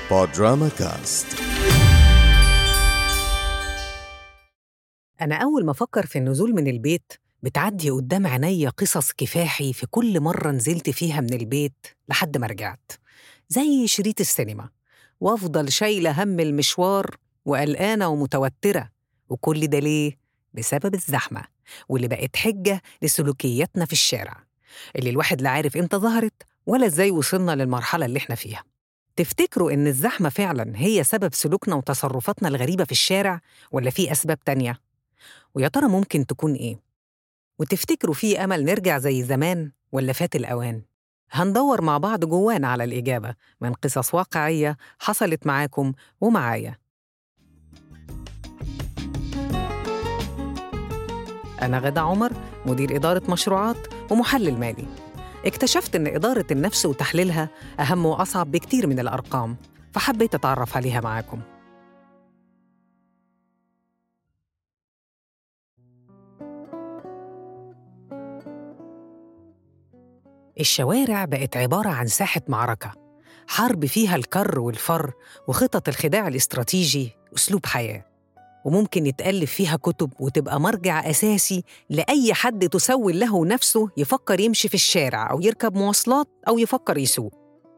بودراما كاست أنا أول ما أفكر في النزول من البيت بتعدي قدام عينيا قصص كفاحي في كل مرة نزلت فيها من البيت لحد ما رجعت زي شريط السينما وأفضل شايلة هم المشوار وقلقانة ومتوترة وكل ده ليه؟ بسبب الزحمة واللي بقت حجة لسلوكياتنا في الشارع اللي الواحد لا عارف إمتى ظهرت ولا إزاي وصلنا للمرحلة اللي إحنا فيها تفتكروا إن الزحمة فعلا هي سبب سلوكنا وتصرفاتنا الغريبة في الشارع ولا في أسباب تانية؟ ويا ترى ممكن تكون إيه؟ وتفتكروا في أمل نرجع زي زمان ولا فات الأوان؟ هندور مع بعض جوانا على الإجابة من قصص واقعية حصلت معاكم ومعايا أنا غدا عمر مدير إدارة مشروعات ومحلل مالي اكتشفت إن إدارة النفس وتحليلها أهم وأصعب بكتير من الأرقام فحبيت أتعرف عليها معاكم الشوارع بقت عبارة عن ساحة معركة حرب فيها الكر والفر وخطط الخداع الاستراتيجي أسلوب حياة وممكن يتألف فيها كتب وتبقى مرجع أساسي لأي حد تسول له نفسه يفكر يمشي في الشارع أو يركب مواصلات أو يفكر يسوق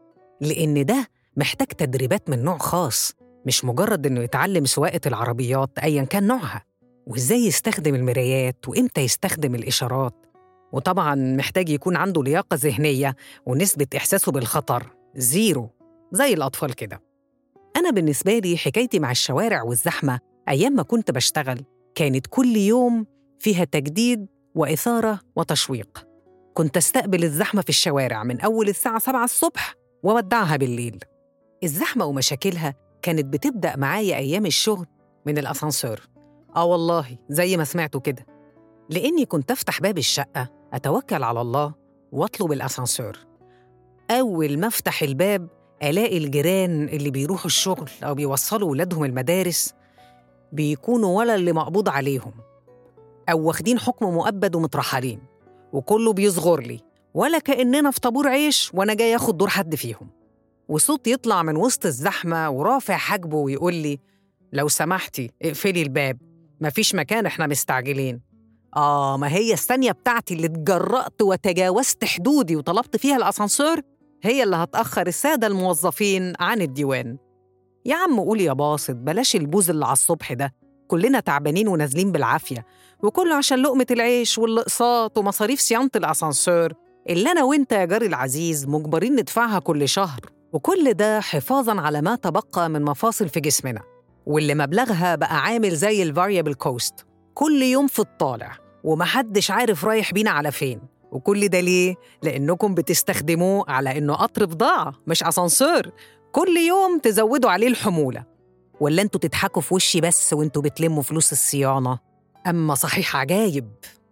لأن ده محتاج تدريبات من نوع خاص مش مجرد إنه يتعلم سواقة العربيات أيا كان نوعها وإزاي يستخدم المرايات وإمتى يستخدم الإشارات وطبعا محتاج يكون عنده لياقة ذهنية ونسبة إحساسه بالخطر زيرو زي الأطفال كده أنا بالنسبة لي حكايتي مع الشوارع والزحمة أيام ما كنت بشتغل كانت كل يوم فيها تجديد وإثارة وتشويق كنت أستقبل الزحمة في الشوارع من أول الساعة 7 الصبح وودعها بالليل الزحمة ومشاكلها كانت بتبدأ معايا أيام الشغل من الأسانسير آه والله زي ما سمعتوا كده لأني كنت أفتح باب الشقة أتوكل على الله وأطلب الأسانسير أول ما أفتح الباب ألاقي الجيران اللي بيروحوا الشغل أو بيوصلوا ولادهم المدارس بيكونوا ولا اللي مقبوض عليهم أو واخدين حكم مؤبد ومترحلين وكله بيصغر لي ولا كأننا في طابور عيش وأنا جاي أخد دور حد فيهم وصوت يطلع من وسط الزحمة ورافع حاجبه ويقول لي لو سمحتي اقفلي الباب مفيش مكان احنا مستعجلين آه ما هي الثانية بتاعتي اللي اتجرأت وتجاوزت حدودي وطلبت فيها الأسانسير هي اللي هتأخر السادة الموظفين عن الديوان يا عم قول يا باسط بلاش البوز اللي على الصبح ده كلنا تعبانين ونازلين بالعافية وكله عشان لقمة العيش والأقساط ومصاريف صيانة الأسانسير اللي أنا وإنت يا جاري العزيز مجبرين ندفعها كل شهر وكل ده حفاظاً على ما تبقى من مفاصل في جسمنا واللي مبلغها بقى عامل زي الفاريبل كوست كل يوم في الطالع ومحدش عارف رايح بينا على فين وكل ده ليه؟ لأنكم بتستخدموه على إنه قطر بضاعة مش أسانسير كل يوم تزودوا عليه الحمولة ولا انتوا تضحكوا في وشي بس وانتوا بتلموا فلوس الصيانة أما صحيح عجايب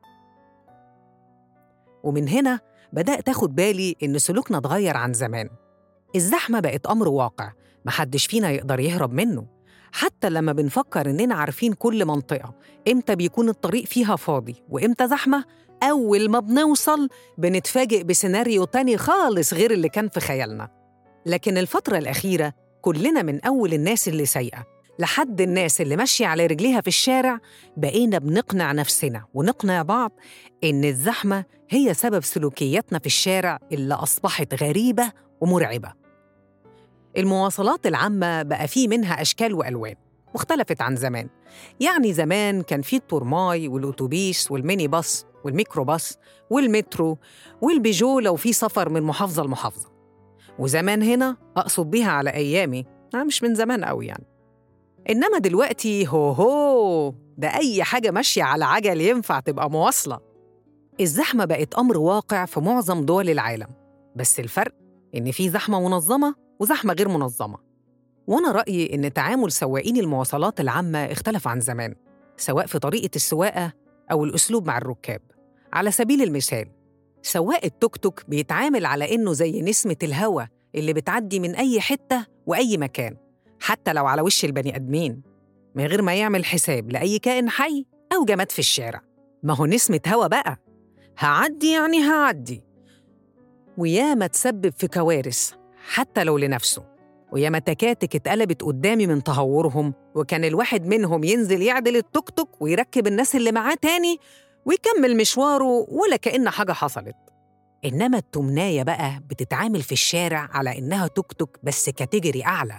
ومن هنا بدأت أخد بالي إن سلوكنا اتغير عن زمان الزحمة بقت أمر واقع محدش فينا يقدر يهرب منه حتى لما بنفكر إننا عارفين كل منطقة إمتى بيكون الطريق فيها فاضي وإمتى زحمة أول ما بنوصل بنتفاجئ بسيناريو تاني خالص غير اللي كان في خيالنا لكن الفترة الأخيرة كلنا من أول الناس اللي سايقة لحد الناس اللي ماشية على رجليها في الشارع بقينا بنقنع نفسنا ونقنع بعض إن الزحمة هي سبب سلوكياتنا في الشارع اللي أصبحت غريبة ومرعبة المواصلات العامة بقى فيه منها أشكال وألوان واختلفت عن زمان يعني زمان كان في التورماي والأتوبيس والميني باص والميكروباص والمترو والبيجو لو في سفر من محافظة لمحافظة وزمان هنا أقصد بيها على أيامي أنا مش من زمان قوي يعني إنما دلوقتي هو هو ده أي حاجة ماشية على عجل ينفع تبقى مواصلة الزحمة بقت أمر واقع في معظم دول العالم بس الفرق إن في زحمة منظمة وزحمة غير منظمة وأنا رأيي إن تعامل سواقين المواصلات العامة اختلف عن زمان سواء في طريقة السواقة أو الأسلوب مع الركاب على سبيل المثال سواق التوك توك بيتعامل على إنه زي نسمة الهوا اللي بتعدي من أي حتة وأي مكان حتى لو على وش البني آدمين من غير ما يعمل حساب لأي كائن حي أو جماد في الشارع ما هو نسمة هوا بقى هعدي يعني هعدي وياما تسبب في كوارث حتى لو لنفسه وياما تكاتك اتقلبت قدامي من تهورهم وكان الواحد منهم ينزل يعدل التوك توك ويركب الناس اللي معاه تاني ويكمل مشواره ولا كأن حاجة حصلت إنما التمناية بقى بتتعامل في الشارع على إنها توك توك بس كاتيجوري أعلى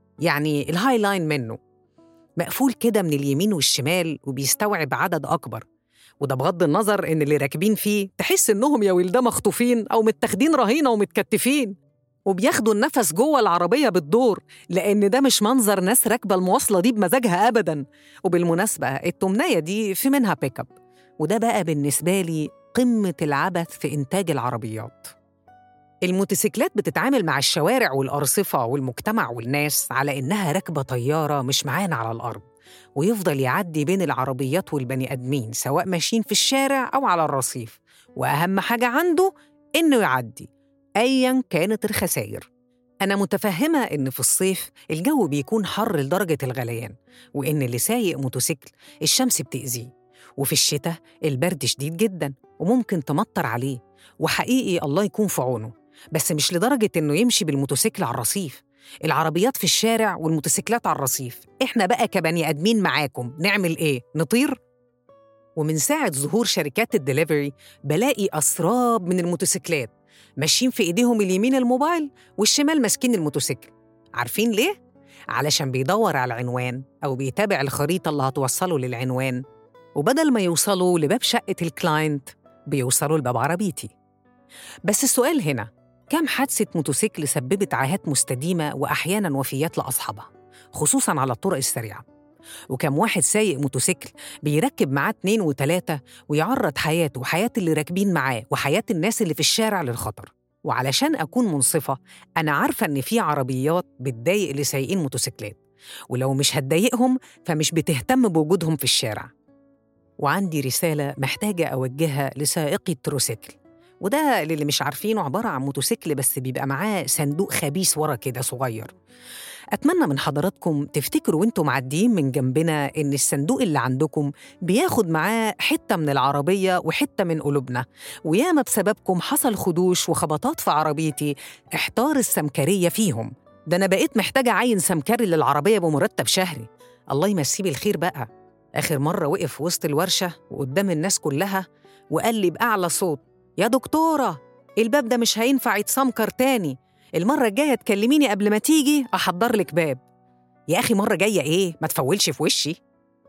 يعني الهاي لاين منه مقفول كده من اليمين والشمال وبيستوعب عدد أكبر وده بغض النظر إن اللي راكبين فيه تحس إنهم يا ولده مخطوفين أو متاخدين رهينة ومتكتفين وبياخدوا النفس جوه العربية بالدور لأن ده مش منظر ناس راكبة المواصلة دي بمزاجها أبداً وبالمناسبة التمنية دي في منها بيك اب وده بقى بالنسبة لي قمة العبث في إنتاج العربيات الموتوسيكلات بتتعامل مع الشوارع والأرصفة والمجتمع والناس على إنها راكبة طيارة مش معانا على الأرض ويفضل يعدي بين العربيات والبني آدمين سواء ماشيين في الشارع أو على الرصيف وأهم حاجة عنده إنه يعدي أياً كانت الخسائر أنا متفهمة إن في الصيف الجو بيكون حر لدرجة الغليان وإن اللي سايق موتوسيكل الشمس بتأذيه وفي الشتاء البرد شديد جدا وممكن تمطر عليه وحقيقي الله يكون في عونه بس مش لدرجة إنه يمشي بالموتوسيكل على الرصيف العربيات في الشارع والموتوسيكلات على الرصيف إحنا بقى كبني آدمين معاكم نعمل إيه؟ نطير؟ ومن ساعة ظهور شركات الدليفري بلاقي أسراب من الموتوسيكلات ماشيين في إيديهم اليمين الموبايل والشمال ماسكين الموتوسيكل عارفين ليه؟ علشان بيدور على العنوان أو بيتابع الخريطة اللي هتوصله للعنوان وبدل ما يوصلوا لباب شقة الكلاينت بيوصلوا لباب عربيتي بس السؤال هنا كم حادثة موتوسيكل سببت عاهات مستديمة وأحياناً وفيات لأصحابها خصوصاً على الطرق السريعة وكم واحد سايق موتوسيكل بيركب معاه اتنين وتلاتة ويعرض حياته وحياة اللي راكبين معاه وحياة الناس اللي في الشارع للخطر وعلشان أكون منصفة أنا عارفة إن في عربيات بتضايق اللي سايقين موتوسيكلات ولو مش هتضايقهم فمش بتهتم بوجودهم في الشارع وعندي رسالة محتاجة أوجهها لسائقي التروسيكل وده للي مش عارفينه عبارة عن موتوسيكل بس بيبقى معاه صندوق خبيث ورا كده صغير أتمنى من حضراتكم تفتكروا وانتم معديين من جنبنا إن الصندوق اللي عندكم بياخد معاه حتة من العربية وحتة من قلوبنا وياما بسببكم حصل خدوش وخبطات في عربيتي احتار السمكرية فيهم ده أنا بقيت محتاجة عين سمكري للعربية بمرتب شهري الله يمسيه بالخير بقى آخر مرة وقف في وسط الورشة وقدام الناس كلها وقال لي بأعلى صوت يا دكتورة الباب ده مش هينفع يتسمكر تاني المرة الجاية تكلميني قبل ما تيجي أحضر لك باب يا أخي مرة جاية إيه؟ ما تفولش في وشي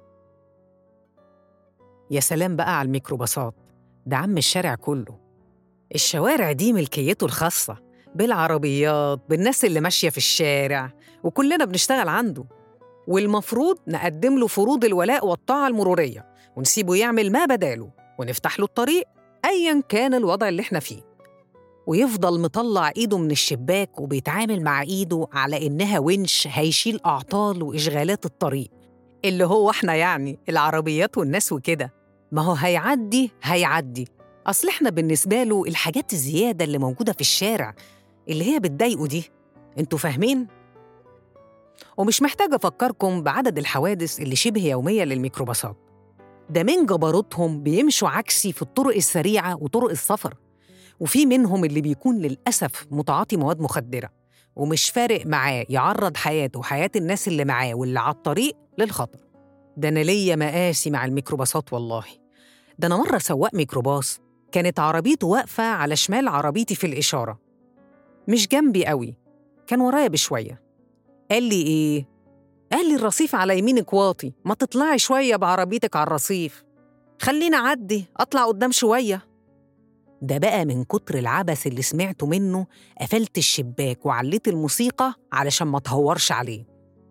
يا سلام بقى على الميكروباصات ده عم الشارع كله الشوارع دي ملكيته الخاصة بالعربيات بالناس اللي ماشية في الشارع وكلنا بنشتغل عنده والمفروض نقدم له فروض الولاء والطاعة المرورية ونسيبه يعمل ما بداله ونفتح له الطريق أيا كان الوضع اللي احنا فيه ويفضل مطلع إيده من الشباك وبيتعامل مع إيده على إنها ونش هيشيل أعطال وإشغالات الطريق اللي هو احنا يعني العربيات والناس وكده ما هو هيعدي هيعدي أصل احنا بالنسبة له الحاجات الزيادة اللي موجودة في الشارع اللي هي بتضايقه دي انتوا فاهمين؟ ومش محتاجة أفكركم بعدد الحوادث اللي شبه يومية للميكروباصات ده من جبروتهم بيمشوا عكسي في الطرق السريعة وطرق السفر وفي منهم اللي بيكون للأسف متعاطي مواد مخدرة ومش فارق معاه يعرض حياته وحياة الناس اللي معاه واللي على الطريق للخطر ده أنا ليا مقاسي مع الميكروباصات والله ده أنا مرة سواق ميكروباص كانت عربيته واقفة على شمال عربيتي في الإشارة مش جنبي قوي كان ورايا بشوية قال لي إيه؟ قال لي الرصيف على يمينك واطي ما تطلعي شوية بعربيتك على الرصيف خليني أعدي أطلع قدام شوية ده بقى من كتر العبث اللي سمعته منه قفلت الشباك وعليت الموسيقى علشان ما تهورش عليه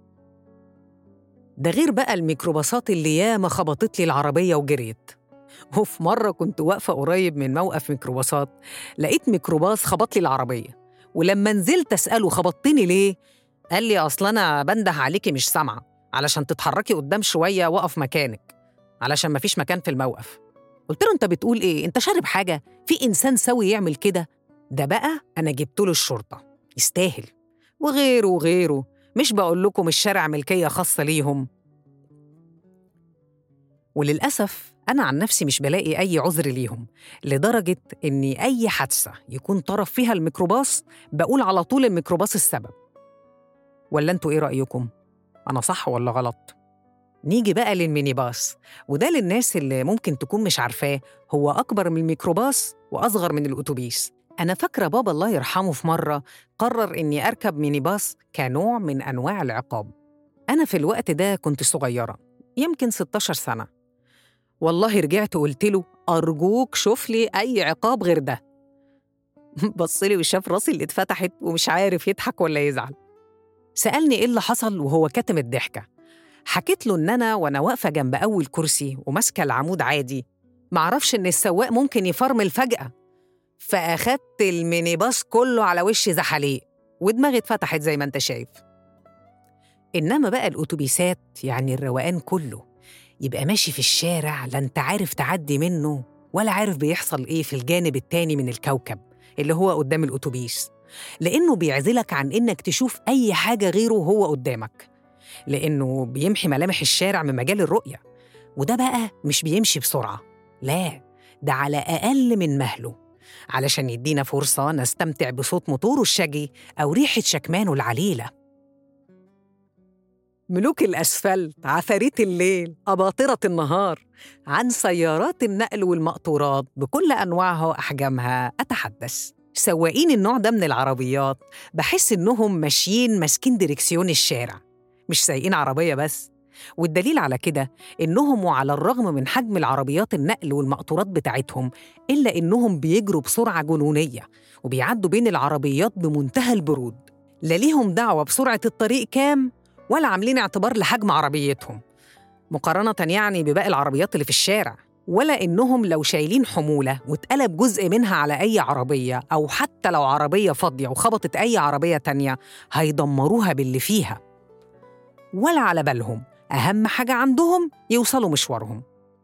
ده غير بقى الميكروباصات اللي ياما خبطت لي العربية وجريت وفي مرة كنت واقفة قريب من موقف ميكروباصات لقيت ميكروباص خبط لي العربية ولما نزلت أسأله خبطتني ليه؟ قال لي أصل أنا بنده عليكي مش سامعة علشان تتحركي قدام شوية وقف مكانك علشان مفيش مكان في الموقف قلت له أنت بتقول إيه؟ أنت شارب حاجة؟ في إنسان سوي يعمل كده؟ ده بقى أنا جبت له الشرطة يستاهل وغيره وغيره مش بقول لكم الشارع ملكية خاصة ليهم وللأسف أنا عن نفسي مش بلاقي أي عذر ليهم لدرجة إني أي حادثة يكون طرف فيها الميكروباص بقول على طول الميكروباص السبب ولا انتوا ايه رأيكم؟ أنا صح ولا غلط؟ نيجي بقى للميني باص وده للناس اللي ممكن تكون مش عارفاه هو أكبر من الميكروباص وأصغر من الأتوبيس أنا فاكرة بابا الله يرحمه في مرة قرر إني أركب ميني باص كنوع من أنواع العقاب أنا في الوقت ده كنت صغيرة يمكن 16 سنة والله رجعت وقلت له أرجوك شوف لي أي عقاب غير ده بص لي وشاف راسي اللي اتفتحت ومش عارف يضحك ولا يزعل سألني إيه اللي حصل وهو كاتم الضحكة حكيت له إن أنا وأنا واقفة جنب أول كرسي وماسكة العمود عادي معرفش إن السواق ممكن يفرمل فجأة فأخدت الميني باص كله على وشي زحليق ودماغي اتفتحت زي ما انت شايف إنما بقى الأتوبيسات يعني الروقان كله يبقى ماشي في الشارع لا انت عارف تعدي منه ولا عارف بيحصل ايه في الجانب التاني من الكوكب اللي هو قدام الأتوبيس لأنه بيعزلك عن إنك تشوف أي حاجة غيره هو قدامك لأنه بيمحي ملامح الشارع من مجال الرؤية وده بقى مش بيمشي بسرعة لا ده على أقل من مهله علشان يدينا فرصة نستمتع بصوت موتوره الشجي أو ريحة شكمانه العليلة ملوك الأسفلت عفاريت الليل أباطرة النهار عن سيارات النقل والمقطورات بكل أنواعها وأحجامها أتحدث سواقين النوع ده من العربيات بحس إنهم ماشيين ماسكين ديركسيون الشارع مش سايقين عربية بس والدليل على كده إنهم وعلى الرغم من حجم العربيات النقل والمقطورات بتاعتهم إلا إنهم بيجروا بسرعة جنونية وبيعدوا بين العربيات بمنتهى البرود لا ليهم دعوة بسرعة الطريق كام ولا عاملين اعتبار لحجم عربيتهم مقارنة يعني بباقي العربيات اللي في الشارع ولا إنهم لو شايلين حمولة واتقلب جزء منها على أي عربية أو حتى لو عربية فاضية وخبطت أي عربية تانية هيدمروها باللي فيها ولا على بالهم أهم حاجة عندهم يوصلوا مشوارهم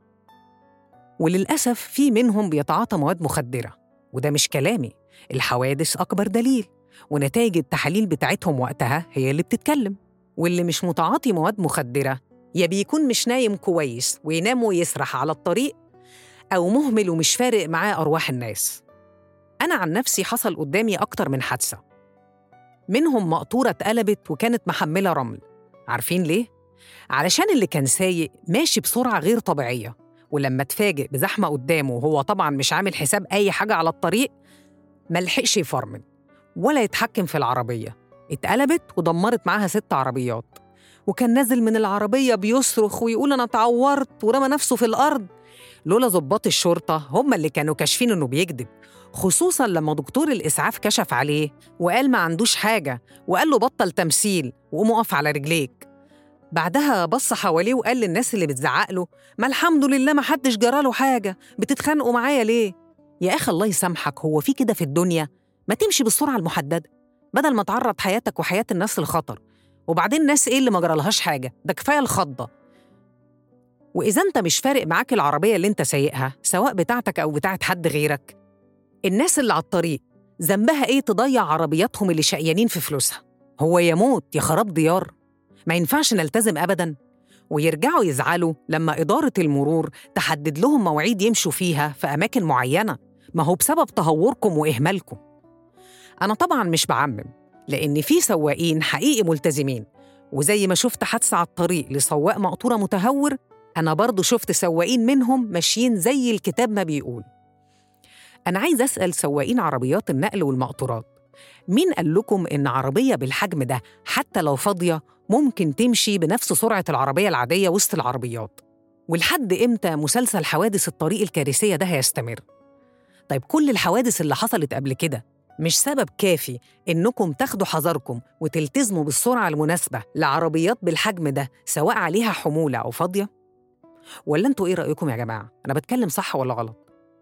وللأسف في منهم بيتعاطى مواد مخدرة وده مش كلامي الحوادث أكبر دليل ونتائج التحاليل بتاعتهم وقتها هي اللي بتتكلم واللي مش متعاطي مواد مخدرة يا بيكون مش نايم كويس وينام ويسرح على الطريق أو مهمل ومش فارق معاه أرواح الناس أنا عن نفسي حصل قدامي أكتر من حادثة منهم مقطورة اتقلبت وكانت محملة رمل عارفين ليه؟ علشان اللي كان سايق ماشي بسرعة غير طبيعية ولما اتفاجئ بزحمة قدامه وهو طبعا مش عامل حساب أي حاجة على الطريق ملحقش يفرمل ولا يتحكم في العربية اتقلبت ودمرت معاها ست عربيات وكان نازل من العربية بيصرخ ويقول أنا اتعورت ورمى نفسه في الأرض لولا ضباط الشرطة هم اللي كانوا كاشفين إنه بيكذب خصوصا لما دكتور الإسعاف كشف عليه وقال ما عندوش حاجة وقال له بطل تمثيل وقوم اقف على رجليك بعدها بص حواليه وقال للناس اللي بتزعق له ما الحمد لله ما حدش جراله حاجة بتتخانقوا معايا ليه؟ يا أخي الله يسامحك هو في كده في الدنيا ما تمشي بالسرعة المحددة بدل ما تعرض حياتك وحياة الناس للخطر وبعدين الناس إيه اللي ما جرالهاش حاجة ده كفاية الخضة وإذا أنت مش فارق معاك العربية اللي أنت سايقها سواء بتاعتك أو بتاعت حد غيرك الناس اللي على الطريق ذنبها إيه تضيع عربياتهم اللي شقيانين في فلوسها هو يموت يا خراب ديار ما ينفعش نلتزم أبداً ويرجعوا يزعلوا لما إدارة المرور تحدد لهم مواعيد يمشوا فيها في أماكن معينة ما هو بسبب تهوركم وإهمالكم أنا طبعاً مش بعمم لأن في سواقين حقيقي ملتزمين وزي ما شفت حادثة على الطريق لسواق مقطورة متهور أنا برضو شفت سواقين منهم ماشيين زي الكتاب ما بيقول أنا عايز أسأل سواقين عربيات النقل والمقطورات مين قال لكم إن عربية بالحجم ده حتى لو فاضية ممكن تمشي بنفس سرعة العربية العادية وسط العربيات؟ ولحد إمتى مسلسل حوادث الطريق الكارثية ده هيستمر؟ طيب كل الحوادث اللي حصلت قبل كده مش سبب كافي إنكم تاخدوا حذركم وتلتزموا بالسرعة المناسبة لعربيات بالحجم ده سواء عليها حمولة أو فاضية؟ ولا انتوا إيه رأيكم يا جماعة؟ أنا بتكلم صح ولا غلط؟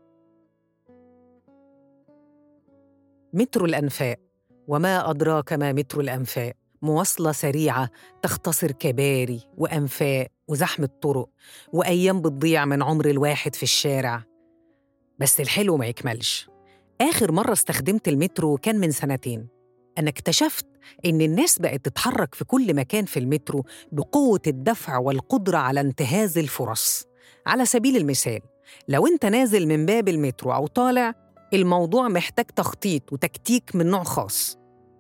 مترو الأنفاق وما أدراك ما مترو الأنفاق مواصلة سريعة تختصر كباري وأنفاق وزحمة طرق وأيام بتضيع من عمر الواحد في الشارع بس الحلو ما يكملش آخر مرة استخدمت المترو كان من سنتين أنا اكتشفت إن الناس بقت تتحرك في كل مكان في المترو بقوة الدفع والقدرة على انتهاز الفرص على سبيل المثال لو أنت نازل من باب المترو أو طالع الموضوع محتاج تخطيط وتكتيك من نوع خاص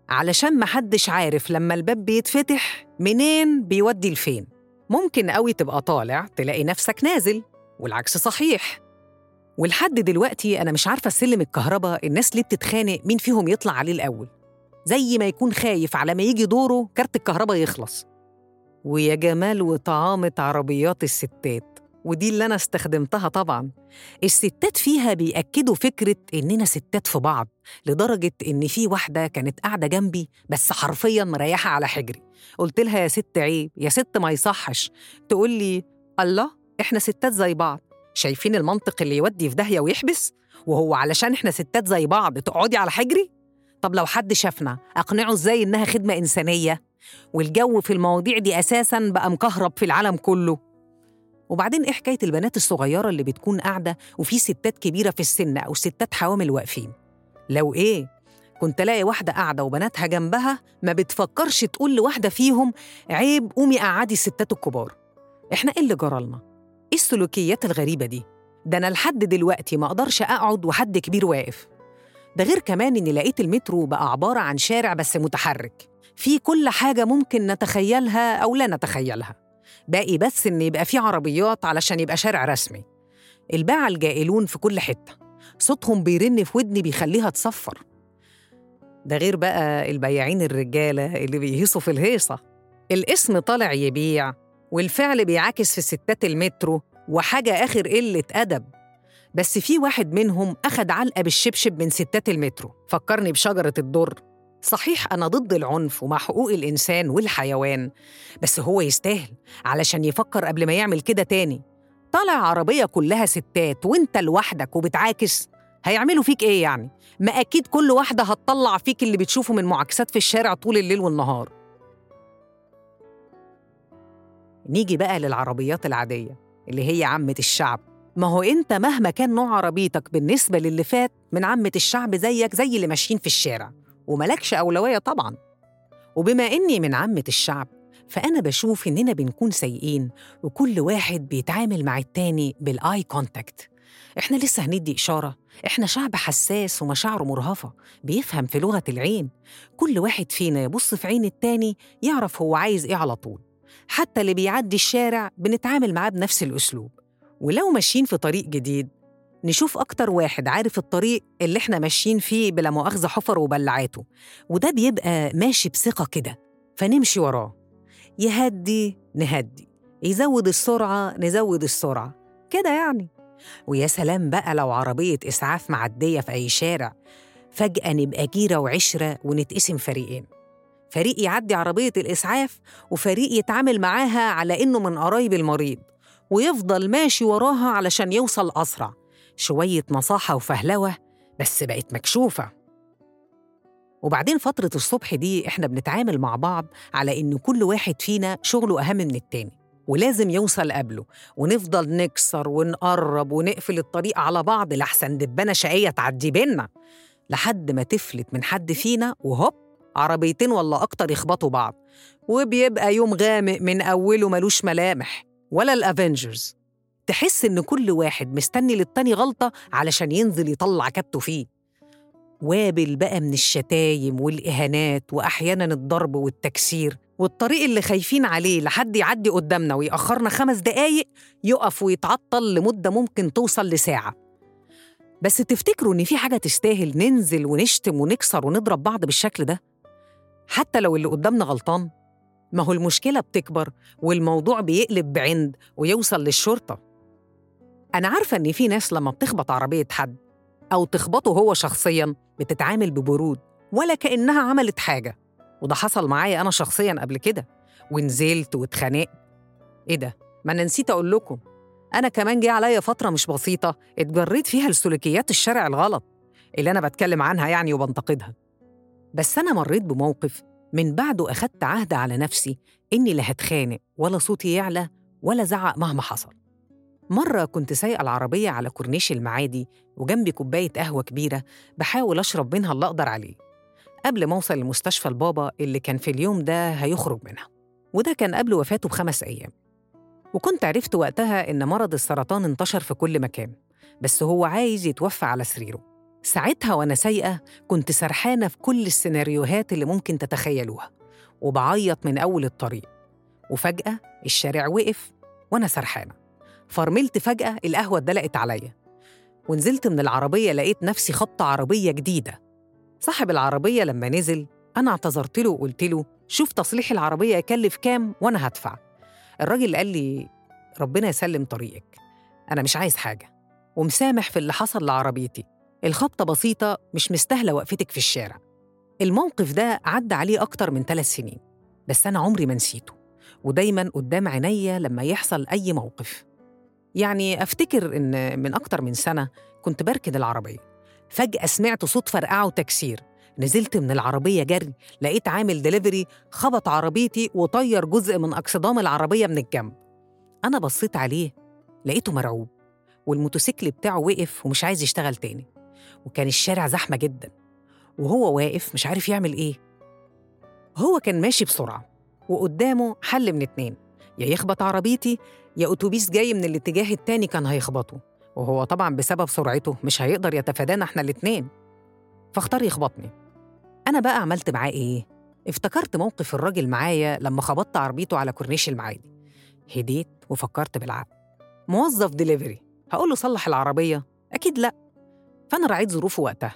علشان محدش عارف لما الباب بيتفتح منين بيودي لفين ممكن قوي تبقى طالع تلاقي نفسك نازل والعكس صحيح ولحد دلوقتي أنا مش عارفة سلم الكهرباء الناس ليه بتتخانق مين فيهم يطلع عليه الأول زي ما يكون خايف على ما يجي دوره كارت الكهرباء يخلص ويا جمال وطعامة عربيات الستات ودي اللي أنا استخدمتها طبعا الستات فيها بيأكدوا فكرة إننا ستات في بعض لدرجة إن في واحدة كانت قاعدة جنبي بس حرفيا مريحة على حجري قلت لها يا ست عيب يا ست ما يصحش تقول لي الله إحنا ستات زي بعض شايفين المنطق اللي يودي في داهية ويحبس وهو علشان إحنا ستات زي بعض تقعدي على حجري طب لو حد شافنا أقنعه إزاي إنها خدمة إنسانية والجو في المواضيع دي أساساً بقى مكهرب في العالم كله وبعدين إيه حكاية البنات الصغيرة اللي بتكون قاعدة وفي ستات كبيرة في السن أو ستات حوامل واقفين لو إيه كنت ألاقي واحدة قاعدة وبناتها جنبها ما بتفكرش تقول لواحدة فيهم عيب قومي قعدي الستات الكبار إحنا إيه اللي جرالنا؟ إيه السلوكيات الغريبة دي؟ ده أنا لحد دلوقتي ما أقدرش أقعد وحد كبير واقف ده غير كمان إني لقيت المترو بقى عبارة عن شارع بس متحرك في كل حاجة ممكن نتخيلها أو لا نتخيلها باقي بس إن يبقى في عربيات علشان يبقى شارع رسمي الباعة الجائلون في كل حتة صوتهم بيرن في ودني بيخليها تصفر ده غير بقى البياعين الرجالة اللي بيهيصوا في الهيصة الاسم طالع يبيع والفعل بيعاكس في ستات المترو وحاجة آخر قلة أدب بس في واحد منهم أخد علقة بالشبشب من ستات المترو فكرني بشجرة الدر صحيح أنا ضد العنف ومع حقوق الإنسان والحيوان بس هو يستاهل علشان يفكر قبل ما يعمل كده تاني طالع عربية كلها ستات وانت لوحدك وبتعاكس هيعملوا فيك ايه يعني؟ ما أكيد كل واحدة هتطلع فيك اللي بتشوفه من معاكسات في الشارع طول الليل والنهار نيجي بقى للعربيات العادية اللي هي عامة الشعب ما هو انت مهما كان نوع عربيتك بالنسبة للي فات من عامة الشعب زيك زي اللي ماشيين في الشارع وملكش أولوية طبعاً وبما إني من عامة الشعب فأنا بشوف إننا بنكون سيئين وكل واحد بيتعامل مع التاني بالآي كونتاكت إحنا لسه هندي إشارة إحنا شعب حساس ومشاعره مرهفة بيفهم في لغة العين كل واحد فينا يبص في عين التاني يعرف هو عايز إيه على طول حتى اللي بيعدي الشارع بنتعامل معاه بنفس الأسلوب ولو ماشيين في طريق جديد نشوف أكتر واحد عارف الطريق اللي إحنا ماشيين فيه بلا مؤاخذة حفر وبلعاته وده بيبقى ماشي بثقة كده فنمشي وراه يهدي نهدي يزود السرعة نزود السرعة كده يعني ويا سلام بقى لو عربية إسعاف معدية في أي شارع فجأة نبقى جيرة وعشرة ونتقسم فريقين فريق يعدي عربية الإسعاف وفريق يتعامل معاها على إنه من قرايب المريض ويفضل ماشي وراها علشان يوصل أسرع شوية نصاحة وفهلوة بس بقت مكشوفة وبعدين فترة الصبح دي إحنا بنتعامل مع بعض على إن كل واحد فينا شغله أهم من التاني ولازم يوصل قبله ونفضل نكسر ونقرب ونقفل الطريق على بعض لحسن دبانة شقية تعدي بينا لحد ما تفلت من حد فينا وهوب عربيتين ولا أكتر يخبطوا بعض وبيبقى يوم غامق من أوله ملوش ملامح ولا الأفنجرز تحس إن كل واحد مستني للتاني غلطة علشان ينزل يطلع كبته فيه وابل بقى من الشتايم والإهانات وأحياناً الضرب والتكسير والطريق اللي خايفين عليه لحد يعدي قدامنا ويأخرنا خمس دقايق يقف ويتعطل لمدة ممكن توصل لساعة بس تفتكروا إن في حاجة تستاهل ننزل ونشتم ونكسر ونضرب بعض بالشكل ده؟ حتى لو اللي قدامنا غلطان ما هو المشكلة بتكبر والموضوع بيقلب بعند ويوصل للشرطة أنا عارفة إن في ناس لما بتخبط عربية حد أو تخبطه هو شخصياً بتتعامل ببرود ولا كأنها عملت حاجة وده حصل معايا أنا شخصياً قبل كده ونزلت واتخانقت إيه ده؟ ما أنا نسيت أقول لكم أنا كمان جه عليا فترة مش بسيطة اتجريت فيها لسلوكيات الشارع الغلط اللي أنا بتكلم عنها يعني وبنتقدها بس أنا مريت بموقف من بعده أخدت عهد على نفسي إني لا هتخانق ولا صوتي يعلى ولا زعق مهما حصل مرة كنت سايقة العربية على كورنيش المعادي وجنبي كوباية قهوة كبيرة بحاول أشرب منها اللي أقدر عليه قبل ما أوصل لمستشفى البابا اللي كان في اليوم ده هيخرج منها وده كان قبل وفاته بخمس أيام وكنت عرفت وقتها إن مرض السرطان انتشر في كل مكان بس هو عايز يتوفى على سريره ساعتها وأنا سايقة كنت سرحانة في كل السيناريوهات اللي ممكن تتخيلوها وبعيط من أول الطريق وفجأة الشارع وقف وأنا سرحانة فرملت فجأة القهوة اتدلقت عليا ونزلت من العربية لقيت نفسي خبطة عربية جديدة صاحب العربية لما نزل أنا اعتذرت له وقلت له شوف تصليح العربية يكلف كام وأنا هدفع الراجل قال لي ربنا يسلم طريقك أنا مش عايز حاجة ومسامح في اللي حصل لعربيتي الخبطة بسيطة مش مستاهلة وقفتك في الشارع الموقف ده عدى عليه أكتر من ثلاث سنين بس أنا عمري ما نسيته ودايما قدام عينيا لما يحصل أي موقف يعني أفتكر إن من أكتر من سنة كنت بركن العربية فجأة سمعت صوت فرقعة وتكسير نزلت من العربية جري لقيت عامل دليفري خبط عربيتي وطير جزء من أكسدام العربية من الجنب أنا بصيت عليه لقيته مرعوب والموتوسيكل بتاعه وقف ومش عايز يشتغل تاني وكان الشارع زحمة جدا وهو واقف مش عارف يعمل إيه هو كان ماشي بسرعة وقدامه حل من اتنين يا يخبط عربيتي يا أتوبيس جاي من الاتجاه التاني كان هيخبطه وهو طبعا بسبب سرعته مش هيقدر يتفادانا احنا الاتنين فاختار يخبطني أنا بقى عملت معاه إيه؟ افتكرت موقف الراجل معايا لما خبطت عربيته على كورنيش المعادي هديت وفكرت بالعقل موظف دليفري هقول له صلح العربية؟ أكيد لأ فأنا راعيت ظروفه وقتها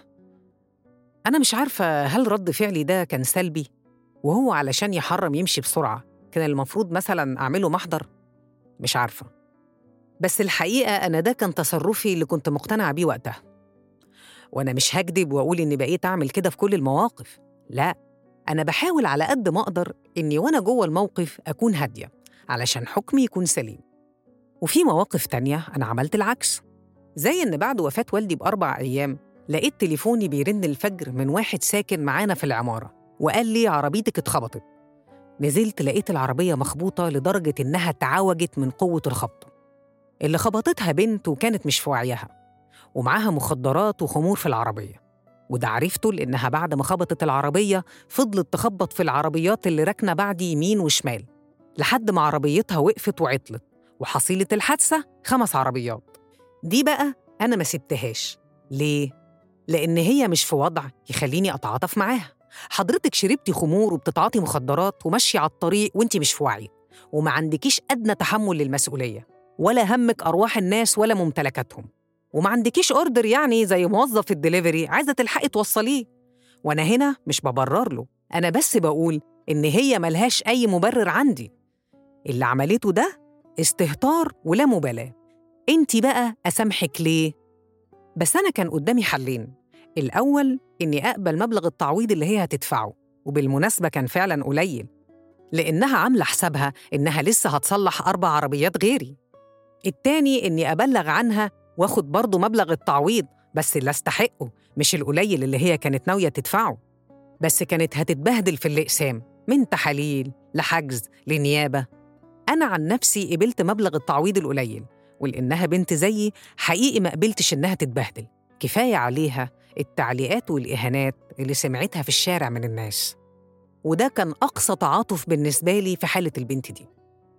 أنا مش عارفة هل رد فعلي ده كان سلبي وهو علشان يحرم يمشي بسرعة كان المفروض مثلا أعمله محضر؟ مش عارفة بس الحقيقة أنا ده كان تصرفي اللي كنت مقتنعة بيه وقتها وأنا مش هكدب وأقول إني بقيت أعمل كده في كل المواقف لا أنا بحاول على قد ما أقدر إني وأنا جوه الموقف أكون هادية علشان حكمي يكون سليم وفي مواقف تانية أنا عملت العكس زي إن بعد وفاة والدي بأربع أيام لقيت تليفوني بيرن الفجر من واحد ساكن معانا في العمارة وقال لي عربيتك اتخبطت نزلت لقيت العربية مخبوطة لدرجة إنها اتعوجت من قوة الخبطة اللي خبطتها بنت وكانت مش في وعيها ومعاها مخدرات وخمور في العربية وده عرفته لأنها بعد ما خبطت العربية فضلت تخبط في العربيات اللي راكنة بعدي يمين وشمال لحد ما عربيتها وقفت وعطلت وحصيلة الحادثة خمس عربيات دي بقى أنا ما سبتهاش ليه؟ لأن هي مش في وضع يخليني أتعاطف معاها حضرتك شربتي خمور وبتتعاطي مخدرات وماشية على الطريق وانت مش في وعي وما عندكيش أدنى تحمل للمسؤولية ولا همك أرواح الناس ولا ممتلكاتهم وما عندكيش أوردر يعني زي موظف الدليفري عايزة تلحقي توصليه وأنا هنا مش ببرر له أنا بس بقول إن هي ملهاش أي مبرر عندي اللي عملته ده استهتار ولا مبالاة انت بقى أسامحك ليه؟ بس أنا كان قدامي حلين الأول إني أقبل مبلغ التعويض اللي هي هتدفعه وبالمناسبة كان فعلا قليل لأنها عاملة حسابها إنها لسه هتصلح أربع عربيات غيري التاني إني أبلغ عنها واخد برضه مبلغ التعويض بس اللي استحقه مش القليل اللي هي كانت ناوية تدفعه بس كانت هتتبهدل في الأقسام من تحاليل لحجز لنيابة أنا عن نفسي قبلت مبلغ التعويض القليل ولأنها بنت زيي حقيقي ما قبلتش إنها تتبهدل كفاية عليها التعليقات والإهانات اللي سمعتها في الشارع من الناس وده كان أقصى تعاطف بالنسبة لي في حالة البنت دي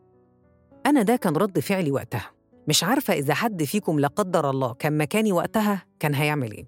أنا ده كان رد فعلي وقتها مش عارفة إذا حد فيكم لا قدر الله كان مكاني وقتها كان هيعمل إيه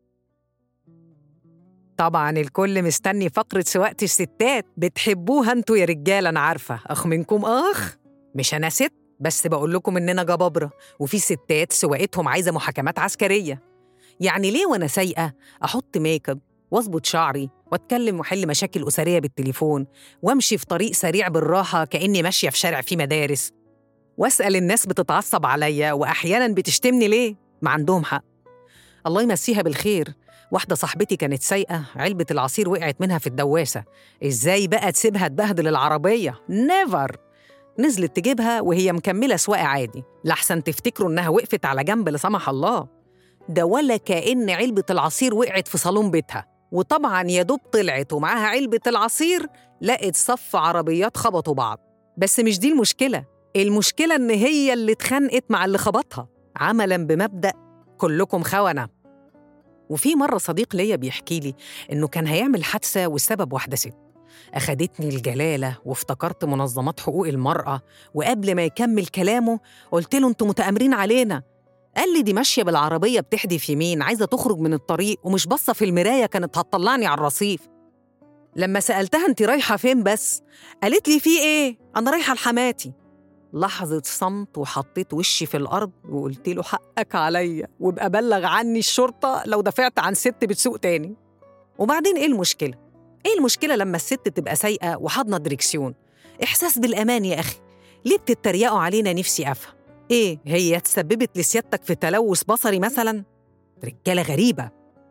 طبعا الكل مستني فقرة سواقة الستات بتحبوها انتوا يا رجالة أنا عارفة أخ منكم أخ مش أنا ست بس بقول لكم إننا جبابرة وفي ستات سواقتهم عايزة محاكمات عسكرية يعني ليه وأنا سايقة أحط ميك اب واظبط شعري واتكلم واحل مشاكل اسريه بالتليفون وامشي في طريق سريع بالراحه كاني ماشيه في شارع فيه مدارس واسال الناس بتتعصب عليا واحيانا بتشتمني ليه ما عندهم حق الله يمسيها بالخير واحدة صاحبتي كانت سايقة علبة العصير وقعت منها في الدواسة إزاي بقى تسيبها تبهدل العربية؟ نيفر نزلت تجيبها وهي مكملة سواقة عادي لحسن تفتكروا إنها وقفت على جنب لا سمح الله ده ولا كأن علبة العصير وقعت في صالون بيتها وطبعا يا دوب طلعت ومعاها علبة العصير لقت صف عربيات خبطوا بعض بس مش دي المشكلة المشكلة إن هي اللي اتخانقت مع اللي خبطها عملا بمبدأ كلكم خونة وفي مرة صديق ليا بيحكي لي إنه كان هيعمل حادثة والسبب واحدة ست أخدتني الجلالة وافتكرت منظمات حقوق المرأة وقبل ما يكمل كلامه قلت له أنتوا متآمرين علينا قال لي دي ماشية بالعربية بتحدف يمين عايزة تخرج من الطريق ومش باصة في المراية كانت هتطلعني على الرصيف لما سألتها أنت رايحة فين بس؟ قالت لي في إيه؟ أنا رايحة لحماتي لحظة صمت وحطيت وشي في الأرض وقلت له حقك عليا وابقى بلغ عني الشرطة لو دافعت عن ست بتسوق تاني وبعدين إيه المشكلة؟ إيه المشكلة لما الست تبقى سايقة وحاضنة دريكسيون؟ إحساس بالأمان يا أخي ليه بتتريقوا علينا نفسي أفهم؟ إيه هي تسببت لسيادتك في تلوث بصري مثلاً؟ رجالة غريبة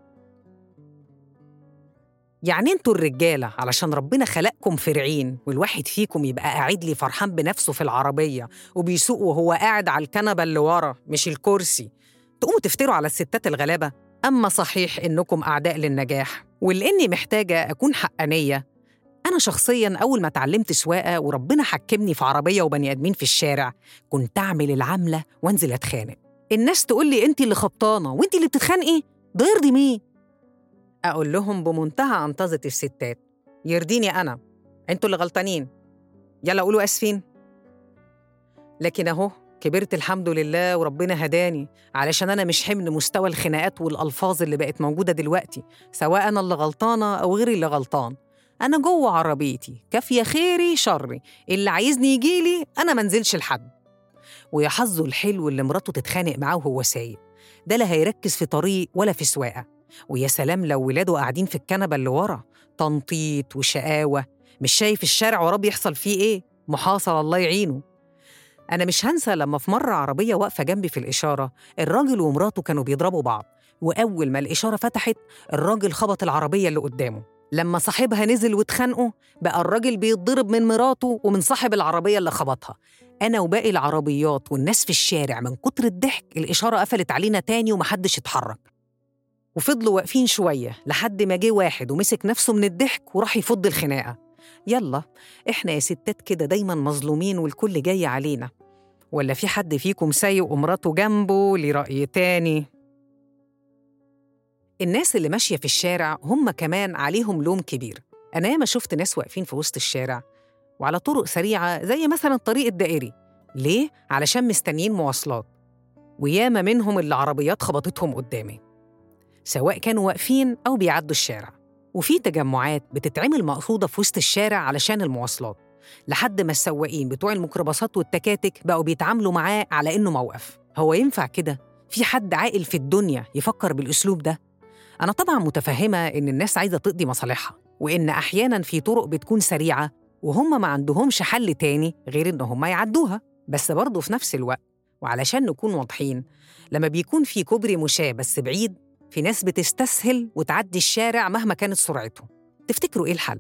يعني انتوا الرجالة علشان ربنا خلقكم فرعين والواحد فيكم يبقى قاعد لي فرحان بنفسه في العربية وبيسوق وهو قاعد على الكنبة اللي ورا مش الكرسي تقوموا تفتروا على الستات الغلابة أما صحيح إنكم أعداء للنجاح ولإني محتاجة أكون حقانية أنا شخصياً أول ما اتعلمت سواقة وربنا حكمني في عربية وبني آدمين في الشارع كنت أعمل العملة وأنزل أتخانق الناس تقول لي أنت اللي خبطانة وأنت اللي بتتخانقي ده يرضي مين؟ أقول لهم بمنتهى عنطزة الستات يرضيني أنا أنتوا اللي غلطانين يلا قولوا آسفين لكن أهو كبرت الحمد لله وربنا هداني علشان أنا مش حمل مستوى الخناقات والألفاظ اللي بقت موجودة دلوقتي سواء أنا اللي غلطانة أو غيري اللي غلطان أنا جوه عربيتي كافية خيري شري اللي عايزني يجيلي أنا منزلش لحد ويا حظه الحلو اللي مراته تتخانق معاه وهو سايق ده لا هيركز في طريق ولا في سواقة ويا سلام لو ولاده قاعدين في الكنبة اللي ورا تنطيط وشقاوة مش شايف الشارع وراه بيحصل فيه إيه محاصر الله يعينه أنا مش هنسى لما في مرة عربية واقفة جنبي في الإشارة الراجل ومراته كانوا بيضربوا بعض وأول ما الإشارة فتحت الراجل خبط العربية اللي قدامه لما صاحبها نزل واتخانقوا بقى الراجل بيتضرب من مراته ومن صاحب العربية اللي خبطها أنا وباقي العربيات والناس في الشارع من كتر الضحك الإشارة قفلت علينا تاني ومحدش اتحرك وفضلوا واقفين شوية لحد ما جه واحد ومسك نفسه من الضحك وراح يفض الخناقة يلا إحنا يا ستات كده دايما مظلومين والكل جاي علينا ولا في حد فيكم سايق ومراته جنبه ليه رأي تاني الناس اللي ماشية في الشارع هم كمان عليهم لوم كبير أنا ياما شفت ناس واقفين في وسط الشارع وعلى طرق سريعة زي مثلا الطريق الدائري ليه؟ علشان مستنيين مواصلات وياما منهم اللي عربيات خبطتهم قدامي سواء كانوا واقفين أو بيعدوا الشارع وفي تجمعات بتتعمل مقصودة في وسط الشارع علشان المواصلات لحد ما السواقين بتوع الميكروباصات والتكاتك بقوا بيتعاملوا معاه على إنه موقف هو ينفع كده؟ في حد عاقل في الدنيا يفكر بالأسلوب ده؟ أنا طبعا متفهمة إن الناس عايزة تقضي مصالحها وإن أحيانا في طرق بتكون سريعة وهم ما عندهمش حل تاني غير إن هم يعدوها بس برضه في نفس الوقت وعلشان نكون واضحين لما بيكون في كوبري مشاة بس بعيد في ناس بتستسهل وتعدي الشارع مهما كانت سرعتهم تفتكروا إيه الحل؟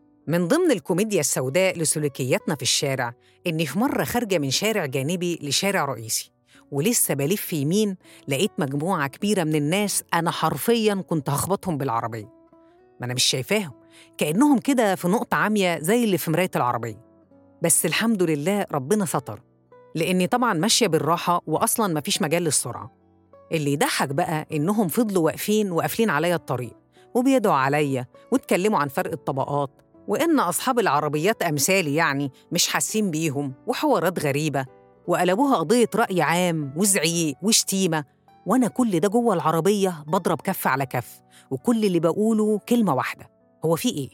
من ضمن الكوميديا السوداء لسلوكياتنا في الشارع إني في مرة خارجة من شارع جانبي لشارع رئيسي ولسه بلف يمين لقيت مجموعة كبيرة من الناس أنا حرفياً كنت هخبطهم بالعربية ما أنا مش شايفاهم كأنهم كده في نقطة عامية زي اللي في مراية العربية بس الحمد لله ربنا ستر لأني طبعاً ماشية بالراحة وأصلاً مفيش مجال للسرعة اللي يضحك بقى إنهم فضلوا واقفين وقافلين عليا الطريق وبيدعوا عليا واتكلموا عن فرق الطبقات وإن أصحاب العربيات أمثالي يعني مش حاسين بيهم وحوارات غريبة وقلبوها قضية رأي عام وزعيق وشتيمة وأنا كل ده جوه العربية بضرب كف على كف وكل اللي بقوله كلمة واحدة هو في إيه؟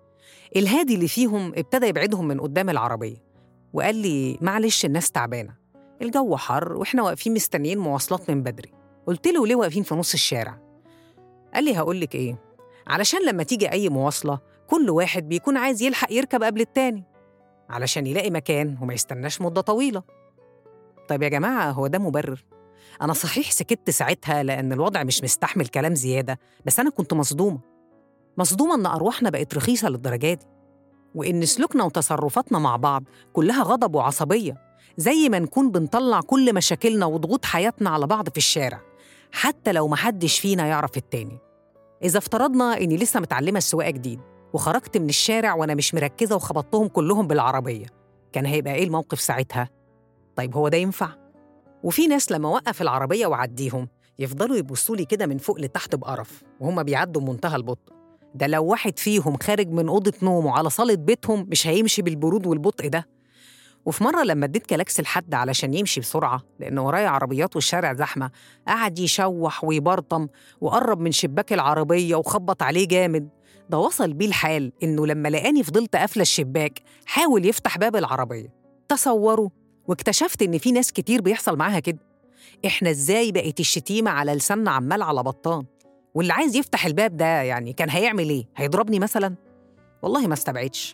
الهادي اللي فيهم ابتدى يبعدهم من قدام العربية وقال لي معلش الناس تعبانة الجو حر وإحنا واقفين مستنيين مواصلات من بدري قلت له ليه واقفين في نص الشارع؟ قال لي هقول لك إيه علشان لما تيجي أي مواصلة كل واحد بيكون عايز يلحق يركب قبل التاني علشان يلاقي مكان وما يستناش مدة طويلة طيب يا جماعة هو ده مبرر؟ أنا صحيح سكت ساعتها لأن الوضع مش مستحمل كلام زيادة بس أنا كنت مصدومة مصدومة إن أرواحنا بقت رخيصة للدرجة دي وإن سلوكنا وتصرفاتنا مع بعض كلها غضب وعصبية زي ما نكون بنطلع كل مشاكلنا وضغوط حياتنا على بعض في الشارع حتى لو محدش فينا يعرف التاني إذا افترضنا إني لسه متعلمة السواقة جديد وخرجت من الشارع وأنا مش مركزة وخبطتهم كلهم بالعربية كان هيبقى إيه الموقف ساعتها؟ طيب هو ده ينفع؟ وفي ناس لما وقف العربية وعديهم يفضلوا يبصوا لي كده من فوق لتحت بقرف وهم بيعدوا بمنتهى البطء ده لو واحد فيهم خارج من أوضة نومه على صالة بيتهم مش هيمشي بالبرود والبطء ده وفي مرة لما اديت كلاكس لحد علشان يمشي بسرعة لأن ورايا عربيات والشارع زحمة قعد يشوح ويبرطم وقرب من شباك العربية وخبط عليه جامد ده وصل بيه الحال إنه لما لقاني فضلت قافلة الشباك حاول يفتح باب العربية تصوروا واكتشفت إن في ناس كتير بيحصل معاها كده إحنا إزاي بقت الشتيمة على لساننا عمال على بطان واللي عايز يفتح الباب ده يعني كان هيعمل إيه؟ هيضربني مثلا؟ والله ما استبعدش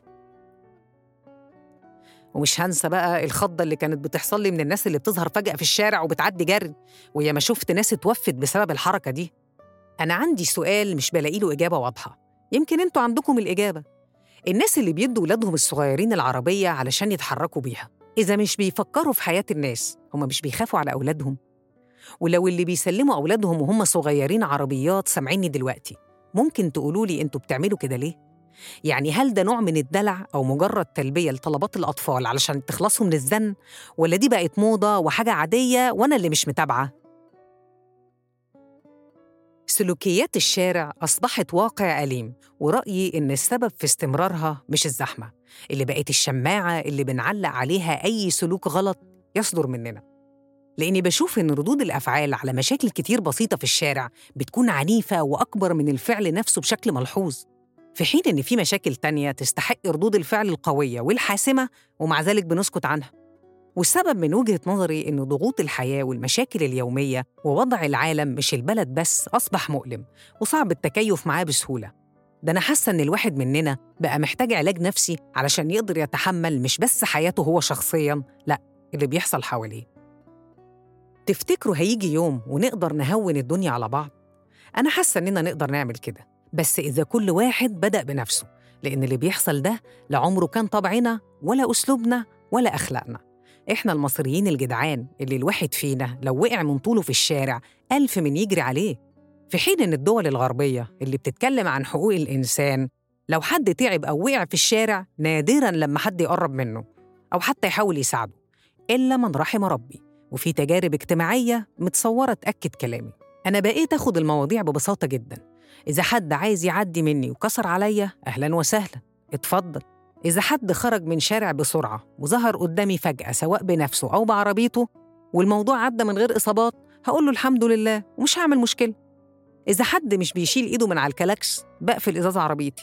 ومش هنسى بقى الخضة اللي كانت بتحصل لي من الناس اللي بتظهر فجأة في الشارع وبتعدي جري ويا ما شفت ناس اتوفت بسبب الحركة دي أنا عندي سؤال مش بلاقي له إجابة واضحة يمكن انتوا عندكم الإجابة الناس اللي بيدوا ولادهم الصغيرين العربية علشان يتحركوا بيها إذا مش بيفكروا في حياة الناس هم مش بيخافوا على أولادهم ولو اللي بيسلموا أولادهم وهم صغيرين عربيات سامعيني دلوقتي ممكن تقولوا لي انتوا بتعملوا كده ليه؟ يعني هل ده نوع من الدلع أو مجرد تلبية لطلبات الأطفال علشان تخلصوا من الزن ولا دي بقت موضة وحاجة عادية وأنا اللي مش متابعة؟ سلوكيات الشارع أصبحت واقع أليم ورأيي إن السبب في استمرارها مش الزحمة اللي بقت الشماعة اللي بنعلق عليها أي سلوك غلط يصدر مننا لأني بشوف إن ردود الأفعال على مشاكل كتير بسيطة في الشارع بتكون عنيفة وأكبر من الفعل نفسه بشكل ملحوظ في حين إن في مشاكل تانية تستحق ردود الفعل القوية والحاسمة ومع ذلك بنسكت عنها والسبب من وجهة نظري إن ضغوط الحياة والمشاكل اليومية ووضع العالم مش البلد بس أصبح مؤلم وصعب التكيف معاه بسهولة ده أنا حاسة إن الواحد مننا بقى محتاج علاج نفسي علشان يقدر يتحمل مش بس حياته هو شخصياً لأ اللي بيحصل حواليه تفتكروا هيجي يوم ونقدر نهون الدنيا على بعض؟ أنا حاسة إننا نقدر نعمل كده بس إذا كل واحد بدأ بنفسه لأن اللي بيحصل ده لا عمره كان طبعنا ولا أسلوبنا ولا أخلاقنا إحنا المصريين الجدعان اللي الواحد فينا لو وقع من طوله في الشارع ألف من يجري عليه في حين إن الدول الغربية اللي بتتكلم عن حقوق الإنسان لو حد تعب أو وقع في الشارع نادراً لما حد يقرب منه أو حتى يحاول يساعده إلا من رحم ربي وفي تجارب اجتماعية متصورة تأكد كلامي أنا بقيت أخد المواضيع ببساطة جداً إذا حد عايز يعدي مني وكسر عليا أهلا وسهلا اتفضل إذا حد خرج من شارع بسرعة وظهر قدامي فجأة سواء بنفسه أو بعربيته والموضوع عدى من غير إصابات هقول له الحمد لله ومش هعمل مشكلة إذا حد مش بيشيل إيده من على الكلاكس بقفل إزاز عربيتي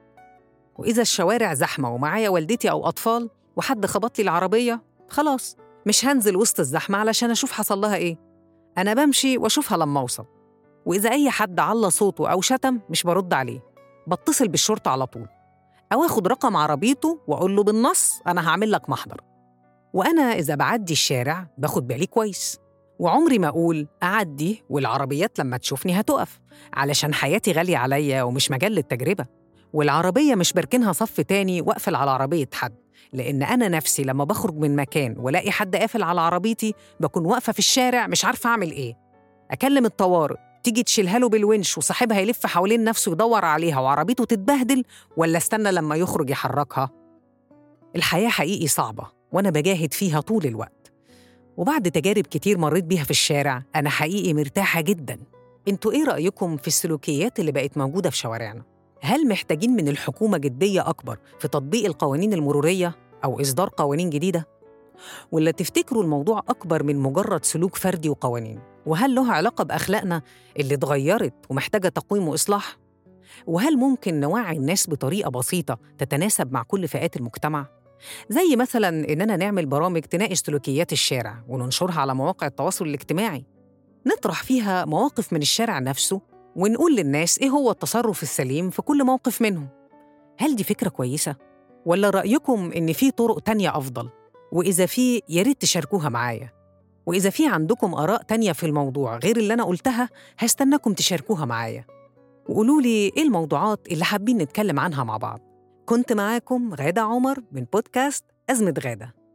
وإذا الشوارع زحمة ومعايا والدتي أو أطفال وحد خبط لي العربية خلاص مش هنزل وسط الزحمة علشان أشوف حصل لها إيه أنا بمشي وأشوفها لما أوصل وإذا أي حد على صوته أو شتم مش برد عليه بتصل بالشرطة على طول أو آخد رقم عربيته وأقول له بالنص أنا هعمل لك محضر وأنا إذا بعدي الشارع باخد بالي كويس وعمري ما أقول أعدي والعربيات لما تشوفني هتقف علشان حياتي غالية عليا ومش مجال للتجربة والعربية مش بركنها صف تاني وأقفل على عربية حد لأن أنا نفسي لما بخرج من مكان ولاقي حد قافل على عربيتي بكون واقفة في الشارع مش عارفة أعمل إيه أكلم الطوارئ تيجي تشيلها له بالونش وصاحبها يلف حوالين نفسه يدور عليها وعربيته تتبهدل ولا استنى لما يخرج يحركها الحياة حقيقي صعبة وأنا بجاهد فيها طول الوقت وبعد تجارب كتير مريت بيها في الشارع أنا حقيقي مرتاحة جدا انتوا ايه رأيكم في السلوكيات اللي بقت موجودة في شوارعنا؟ هل محتاجين من الحكومة جدية أكبر في تطبيق القوانين المرورية أو إصدار قوانين جديدة؟ ولا تفتكروا الموضوع أكبر من مجرد سلوك فردي وقوانين؟ وهل له علاقة بأخلاقنا اللي اتغيرت ومحتاجة تقويم وإصلاح؟ وهل ممكن نوعي الناس بطريقة بسيطة تتناسب مع كل فئات المجتمع؟ زي مثلا إننا نعمل برامج تناقش سلوكيات الشارع وننشرها على مواقع التواصل الاجتماعي نطرح فيها مواقف من الشارع نفسه ونقول للناس إيه هو التصرف السليم في كل موقف منهم هل دي فكرة كويسة؟ ولا رأيكم إن في طرق تانية أفضل؟ وإذا في يا ريت تشاركوها معايا وإذا في عندكم آراء تانية في الموضوع غير اللي أنا قلتها هستناكم تشاركوها معايا وقولوا لي إيه الموضوعات اللي حابين نتكلم عنها مع بعض كنت معاكم غادة عمر من بودكاست أزمة غادة